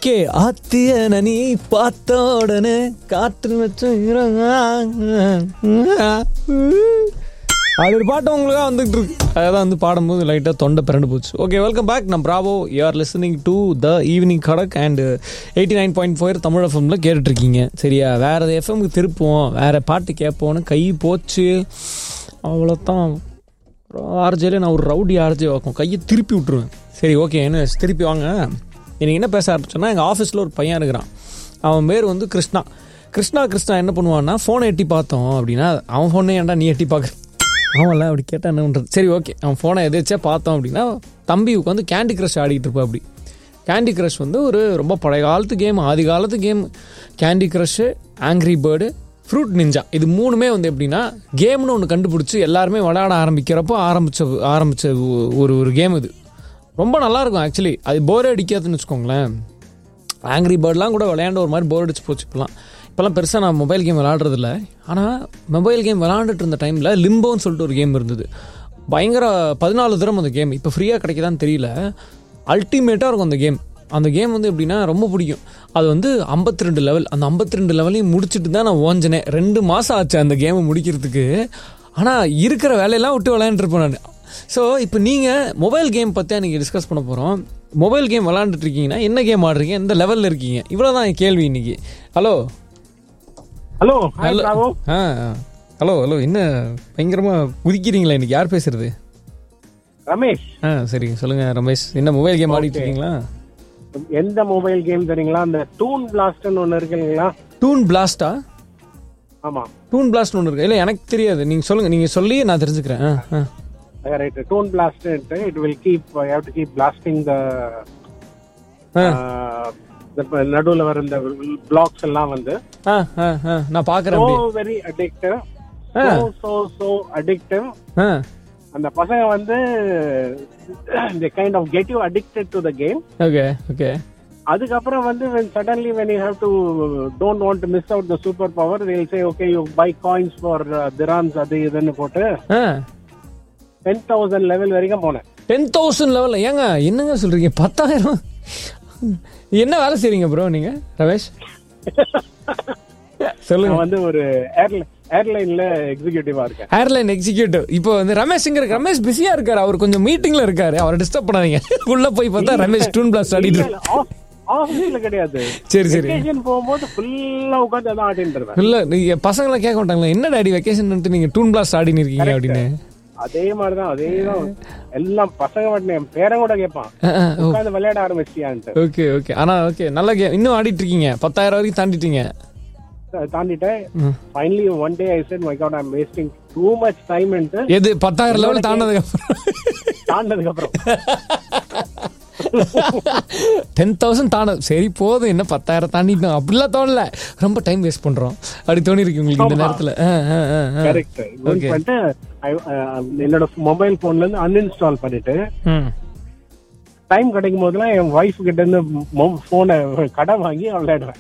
Okay ஆத்தியன நீ பார்த்த உடனே காற்று வச்சும் அப்படி ஒரு பாட்டு உங்களுக்காக வந்துட்டு இருக்கு அதான் வந்து பாடும்போது லைட்டாக தொண்டை பிறண்டு போச்சு ஓகே வெல்கம் பேக் நான் Bravo you are listening to the evening கடக் and eighty nine point four Tamil எஃப்எம்ல கேட்டுட்ருக்கீங்க சரியா வேறு எஃப்எம்க்கு திருப்போம் வேறு பாட்டு கேட்போன்னு கை போச்சு அவ்வளோதான் ஆர்ஜேல நான் ஒரு ரவுடி ஆர்ஜே வைக்கும் கையை திருப்பி விட்ருவேன் சரி ஓகே என்ன திருப்பி வாங்க எனக்கு என்ன பேச ஆரம்பிச்சோன்னா எங்கள் ஆஃபீஸில் ஒரு பையன் இருக்கிறான் அவன் பேர் வந்து கிருஷ்ணா கிருஷ்ணா கிருஷ்ணா என்ன பண்ணுவான்னா ஃபோனை எட்டி பார்த்தோம் அப்படின்னா அவன் ஃபோனே ஏன்டா நீ எட்டி பார்க்க அவன்ல அப்படி கேட்டால் என்ன பண்ணுறது சரி ஓகே அவன் ஃபோனை எதாச்சும் பார்த்தோம் அப்படின்னா தம்பி உட்காந்து கேண்டி க்ரஷ் ஆடிக்கிட்டு இருப்பா அப்படி கேண்டி க்ரஷ் வந்து ஒரு ரொம்ப பழைய காலத்து கேம் ஆதி காலத்து game candy crush angry bird fruit ninja இது மூணுமே வந்து எப்படின்னா கேம்னு ஒன்று கண்டுபிடிச்சி எல்லாருமே விளையாட ஆரம்பிக்கிறப்போ ஆரம்பித்த ஆரம்பித்த ஒரு ஒரு கேம் இது ரொம்ப நல்லாயிருக்கும் ஆக்சுவலி அது போரே அடிக்காதுன்னு வச்சுக்கோங்களேன் ஆங்க்ரி பேர்ட்லாம் கூட விளையாண்டு ஒரு மாதிரி போர் அடிச்சு போச்சு இப்போலாம் இப்போலாம் பெருசாக நான் மொபைல் கேம் விளாடுறதில்ல ஆனால் மொபைல் கேம் விளாண்டுட்டு இருந்த டைமில் லிம்போன்னு சொல்லிட்டு ஒரு கேம் இருந்தது பயங்கர பதினாலு தரம் அந்த கேம் இப்போ ஃப்ரீயாக கிடைக்குதான்னு தெரியல அல்டிமேட்டாக இருக்கும் அந்த கேம் அந்த கேம் வந்து எப்படின்னா ரொம்ப பிடிக்கும் அது வந்து ஐம்பத்தி ரெண்டு லெவல் அந்த ஐம்பத்தி ரெண்டு லெவலையும் முடிச்சுட்டு தான் நான் ஓஞ்சினேன் ரெண்டு மாதம் ஆச்சு அந்த கேமை முடிக்கிறதுக்கு ஆனால் இருக்கிற வேலையெல்லாம் விட்டு விளையாண்டுருப்பேன் நான் ஸோ இப்போ நீங்கள் மொபைல் கேம் பற்றி நீங்கள் டிஸ்கஸ் பண்ண போகிறோம் மொபைல் கேம் விளாண்டுட்டு இருக்கீங்கன்னா என்ன கேம் ஆடுறீங்க எந்த லெவலில் இருக்கீங்க இவ்வளோ தான் என் கேள்வி இன்னைக்கு ஹலோ ஹலோ ஹலோ ஹலோ ஆ ஹலோ ஹலோ என்ன பயங்கரமாக குதிக்கிறீங்களா இன்னைக்கு யார் பேசுறது ரமேஷ் ஆ சரி சொல்லுங்க ரமேஷ் என்ன மொபைல் கேம் ஆடிட்டு இருக்கீங்களா எந்த மொபைல் கேம் தெரியுங்களா அந்த டூன் பிளாஸ்ட்னு ஒன்னு இருக்கு இல்லைங்களா டூன் பிளாஸ்டா ஆமா டூன் பிளாஸ்ட் ஒன்று இருக்கு இல்லை எனக்கு தெரியாது நீங்கள் சொல்லுங்கள் நீங்கள் சொல்லி நான் தெரிஞ்சுக்கிறேன் ஆ ஆ right tune blast it will keep have to keep blasting the ah. நடுவுல வர இந்த பிளாக்ஸ் எல்லாம் வந்து ஆ ஆ ஆ நான் பார்க்குறேன் சோ அப்படியே very addictive ah. So so so addictive ah அந்த பசங்க வந்து the kind of get you addicted to the game okay okay அதுக்கப்புறம் வந்து when suddenly when you have to don't want to miss out the super power they'll say okay you buy coins for uh, dirhams அது இதுன்னு போட்டு ஆ ten thousand level வரைக்கும் போனேன் ten thousand லெவலில் ஏங்க என்னங்க சொல்கிறீங்க பத்தாயிரம் என்ன வேலை செய்றீங்க ப்ரோ நீங்கள் ரமேஷ் சொல்லுங்க நான் வந்து ஒரு ஏர்லைன் ஏர்லைன்ல எக்ஸிகியூட்டிவா இருக்கேன் ஏர்லைன் எக்ஸிக்யூட்டிவ் இப்போ வந்து ரமேஷ்ங்க இருக்கு ரமேஷ் பிஸியா இருக்காரு அவர் கொஞ்சம் மீட்டிங்ல இருக்காரு அவரை டிஸ்டர்ப் பண்ணாதீங்க உள்ள போய் பார்த்தா ரமேஷ் டூன் பிளாஸ் ஆடிட்டு இருக்கு. ஆஃபீஸ்ல கிடையாது சரி சரி வெக்கேஷன் போகும்போது ஃபுல்லா உட்காந்து அதான் ஆடிட்டு இருப்பேன் இல்ல நீங்க பசங்களை கேட்க மாட்டாங்களா என்ன டாடி வெக்கேஷன் நீங்க டூன் பிளாஸ் ஆடின்னு இருக்கீங்க அப்படின்னு அதே மாதிரிதான் அதேதான் எல்லாம் பசங்க மட்டும் என் பேரன் கூட கேட்பான் உட்காந்து விளையாட ஆரம்பிச்சியான்ட்டு ஓகே ஓகே ஆனா ஓகே நல்ல கேம் இன்னும் ஆடிட்டு இருக்கீங்க பத்தாயிரம் வரைக்கும் தாண்டிட்டீங்க தாண்டிட்டேன் ம். Finally one day I said my god I'm wasting too much time எது பத்தாயிரம் லெவல் தாண்டதுக்கு அப்புறம் தாண்டதுக்கு அப்புறம் டென் தௌசண்ட் தாண்டது சரி போதும் என்ன பத்தாயிரம் தாண்டிட்டோம் அப்படிலாம் தோணல ரொம்ப டைம் வேஸ்ட் பண்றோம் அப்படி தோணி இருக்கு உங்களுக்கு இந்த ஆமா. நேரத்துல ஆ, ஆ, ஆ, ஆ. Correct Okay. பண்ணிட்டு I- uh, என்னோட மொபைல் போன்ல இருந்து அன்இன்ஸ்டால் பண்ணிட்டு ம். டைம் கிடைக்கும் போதெல்லாம் என் ஒய்ஃப் கிட்ட இருந்து போனை கடன் வாங்கி விளையாடுவேன்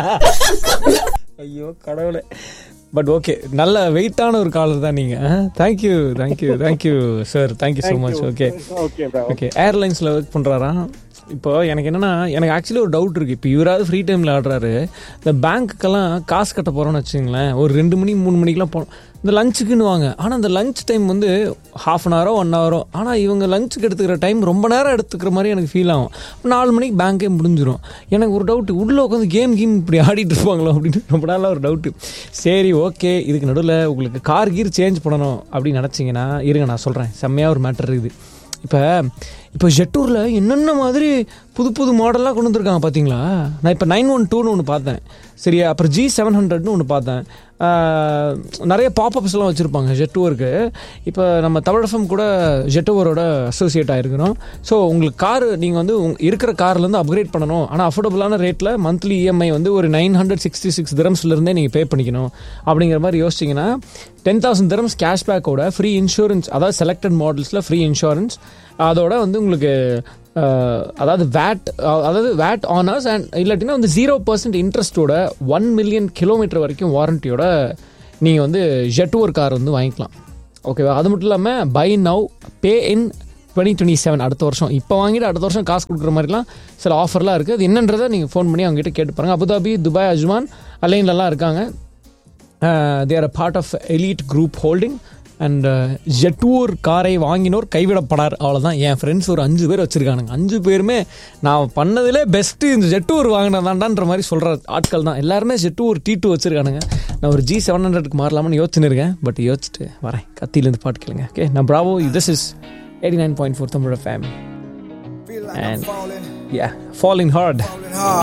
ஐயோ கடவுளே பட் ஓகே நல்ல வெயிட்டான ஒரு காலர் தான் நீங்க thank you thank you thank you sir thank you so much okay okay bro okay ஏர்லைன்ஸில் ஒர்க் பண்ணுறாரா இப்போ எனக்கு என்னன்னா எனக்கு ஆக்சுவலி ஒரு டவுட் இருக்குது இப்போ இவராவது ஃப்ரீ டைமில் ஆடுறாரு இந்த பேங்க்குக்கெல்லாம் காசு கட்ட போகிறோன்னு வச்சுங்களேன் ஒரு ரெண்டு மணி மூணு மணிக்கெலாம் போகணும் இந்த லஞ்சுக்குன்னு வாங்க ஆனால் அந்த லஞ்ச் டைம் வந்து ஹாஃப் அன் ஹவரோ ஒன் ஹவரோ ஆனால் இவங்க லஞ்சுக்கு எடுத்துக்கிற டைம் ரொம்ப நேரம் எடுத்துக்கிற மாதிரி எனக்கு ஃபீல் ஆகும் நாலு மணிக்கு பேங்க்கே முடிஞ்சிடும் எனக்கு ஒரு டவுட்டு உள்ளே உட்காந்து கேம் கேம் இப்படி ஆடிட்டு இருப்பாங்களோ அப்படின்னு ரொம்ப நாளாக ஒரு டவுட்டு சரி ஓகே இதுக்கு நடுவில் உங்களுக்கு கார் கீர் சேஞ்ச் பண்ணணும் அப்படின்னு நினச்சிங்கன்னா இருங்க நான் சொல்கிறேன் செம்மையாக ஒரு மேட்டர் இருக்குது இப்போ இப்போ ஜெட்டூரில் என்னென்ன மாதிரி புது புது மாடலாக கொண்டு வந்திருக்காங்க பார்த்தீங்களா நான் இப்போ நைன் ஒன் டூன்னு ஒன்று பார்த்தேன் சரியா அப்புறம் ஜி செவன் ஹண்ட்ரட்னு ஒன்று பார்த்தேன் ஆஹ், நிறைய பாப்அப்ஸ்லாம் வச்சுருப்பாங்க ஜெட்டுவருக்கு இப்போ நம்ம தமிழகம் கூட ஜெட்டுவரோட அசோசியேட் ஆகிருக்கிறோம் ஸோ உங்களுக்கு கார் நீங்கள் வந்து உங்க இருக்கிற கார்லேருந்து அப்கிரேட் பண்ணணும் ஆனால் அஃபோர்டபுளான ரேட்டில் மந்த்லி இஎம்ஐ வந்து ஒரு நைன் ஹண்ட்ரட் சிக்ஸ்டி சிக்ஸ் திரம்ஸ்லேருந்தே நீங்கள் பே பண்ணிக்கணும் அப்படிங்கிற மாதிரி யோசிச்சிங்கன்னா டென் தௌசண்ட் திரம்ஸ் கேஷ்பேக்கோட ஃப்ரீ இன்சூரன்ஸ் அதாவது செலக்டட் மாடல்ஸில் ஃப்ரீ இன்சூரன்ஸ் அதோட வந்து உங்களுக்கு அஹ், அதாவது வேட் அதாவது வேட் ஆனர்ஸ் அண்ட் இல்லாட்டினா வந்து ஜீரோ பர்சன்ட் இன்ட்ரெஸ்ட்டோட ஒன் மில்லியன் கிலோமீட்டர் வரைக்கும் வாரண்டியோட நீங்கள் வந்து ஜெட்டுவர் கார் வந்து வாங்கிக்கலாம் ஓகேவா அது மட்டும் இல்லாமல் buy now pay in twenty twenty seven அடுத்த வருஷம் இப்போ வாங்கிட்டு அடுத்த வருஷம் காசு கொடுக்குற மாதிரிலாம் சில ஆஃபர்லாம் இருக்குது அது என்னன்றதை நீங்கள் ஃபோன் பண்ணி அவங்ககிட்ட கேட்டு பாருங்க அபுதாபி துபாய் அஜ்மான் அலைன்லலாம் இருக்காங்க there a part of elite group holding and Jetour காரை வாங்கினோர் கைவிடப்படார் அவ்வளோதான் என் ஃப்ரெண்ட்ஸ் ஒரு அஞ்சு பேர் வச்சுருக்கானுங்க அஞ்சு பேருமே நான் பண்ணதிலே பெஸ்ட்டு இந்த ஜெட்டூர் வாங்கினதாண்டான்ற மாதிரி சொல்கிற ஆட்கள் தான் எல்லாருமே ஜெட்டூர் டி டூ வச்சுருக்கானுங்க நான் ஒரு ஜி செவன் ஹண்ட்ரட்க்கு மாறலாம்னு யோசிச்சுன்னு இருக்கேன் பட் யோசிச்சுட்டு வரேன் கத்தியிலேருந்து பாட்டு கேளுங்க ஓகே நான் Bravo this is eighty nine point four Tamil FM Feel like I'm And- falling, yeah falling hard falling hard.